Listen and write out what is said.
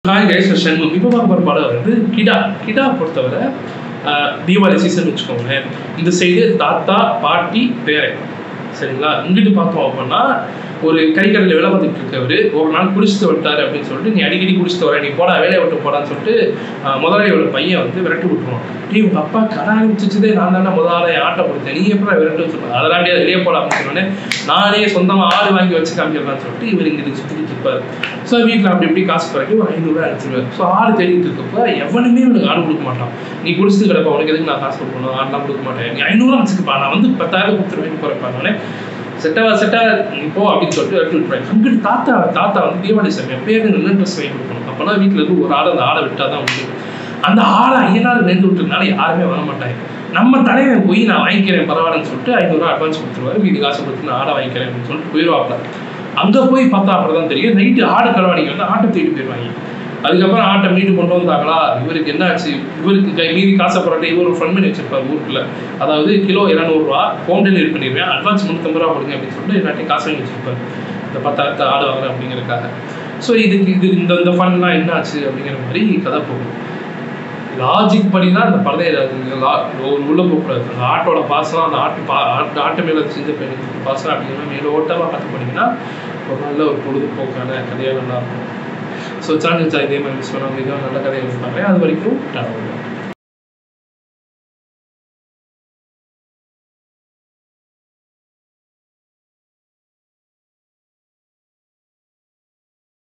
hi guys Shanmugam இப்போ பார்க்க போகிற படம் வந்து கிடா கிடா பொறுத்தவரை ஆஹ், தீபாவளி சீசன் வச்சுக்கோங்களேன் இந்த சைடு தாத்தா பாட்டி பேரன் சரிங்களா இங்கிட்டு பார்த்தோம் அப்படின்னா ஒரு கறிக்கடையில் வேலை பார்த்துட்டு இருக்கவர் ஒரு நாள் குடிச்சிட்டு வந்துட்டாரு அப்படின்னு சொல்லிட்டு நீ அடிக்கடி குடிச்சிட்டு வர நீ போடா வேலையை விட்டு போடான்னு சொல்லிட்டு ஆஹ், முதலாளியோட பையன் வந்து விரட்டி விட்டுருவான் டீ உங்க அப்பா கடை ஆரம்பிச்சிச்சதே நான் தானே முதலாளி ஆட்டை கொடுத்தேன் நீ எப்பறம் விரட்டு சொல்லுவாங்க அதெல்லாம் முடியாது வெளியே போடா அப்படின்னு சொன்னோடனே நானே சொந்தமாக ஆடு வாங்கி வச்சு காமிக்கிறேன்னு சொல்லிட்டு இவர் இங்கே சுற்றிட்டு இருப்பார் ஸோ வீட்டில் அப்படி இப்படி காசு குறைக்கி ஒரு ஐநூறுரூவா அனுப்பிச்சிடுவார் ஸோ ஆடு தேடிட்டு இருக்கப்போ எவனுமே உனக்கு ஆடு கொடுக்க மாட்டான் நீ குடிச்சிட்டு கிடப்பா உனக்கு எதுக்கு நான் காசு கொடுக்கணும் ஆடுலாம் கொடுக்க மாட்டேன் நீ ஐநூறுரூவா வச்சுக்கப்பா நான் வந்து பத்தாயிரம் கொடுத்துருவேன் குறைப்பானே செட்டா செட்டா நீ போ அப்படின்னு சொல்லிட்டு விரட்டி விட்டுருவேன் அங்கிட்டு தாத்தா தாத்தா வந்து தீபாவளி சமயம் பேர் நல்ல ட்ரெஸ் வாங்கி கொடுக்கணும் அப்போனா வீட்டில் இருந்து ஒரு ஆடு அந்த ஆடை விட்டால் தான் உண்டு அந்த ஆடை ஐயனார் நேர்ந்து விட்டுறதுனால யாருமே வர மாட்டாங்க நம்ம தலைவன் போய் நான் வாங்கிக்கிறேன் பரவாயில்லன்னு சொல்லிட்டு ஐநூறுரூவா அட்வான்ஸ் கொடுத்துருவாரு மீதி காசு கொடுத்து நான் ஆடை வாங்கிக்கிறேன் அப்படின்னு சொல்லிட்டு போயிடுவாப்ல அங்கே போய் பார்த்தா அப்புறம் தான் தெரியும் நைட்டு ஆடு களவாடிங்க வந்து ஆட்டை தூக்கிட்டு போயிடுவாங்க அதுக்கப்புறம் ஆட்டை மீட்டு கொண்டு வந்தாங்களா இவருக்கு என்ன ஆச்சு இவருக்கு கை மீதி காசை போராட்டி இவர் ஒரு ஃபண்ட் பண்ணி வச்சிருப்பார் ஊருக்குள்ள அதாவது கிலோ இரநூறுவா ஹோம் டெலிவரி பண்ணிடுவேன் அட்வான்ஸ் முந்நூற்றம்பது ரூபா கொடுங்க அப்படின்னு சொல்லிட்டு எல்லாத்தையும் காசு வாங்கி வச்சிருப்பார் இந்த பத்தாயிரத்தை ஆடு வாங்குறேன் அப்படிங்கிறதுக்காக ஸோ இதுக்கு இது இந்த இந்த ஃபண்ட்லாம் என்ன ஆச்சு அப்படிங்கிற மாதிரி கதை போகும் லாஜிக் படி தான் அந்த படத்தை உள்ளே போகக்கூடாது அந்த ஆட்டோட பாசனம் அந்த ஆட்டு பா ஆட்டு ஆட்டு மேலே செஞ்ச பாசனம் அப்படிங்கிற மேலே ஓட்டமாக பார்த்து போனீங்கன்னா ஒரு நல்ல ஒரு பொழுதுபோக்கான கதையாக நல்லா இருக்கும் ஸோ சேனல் இதே மாதிரி மிஸ் பண்ணாமல் இதோ நல்ல கதையை இருப்பாங்க அது வரைக்கும் டாடா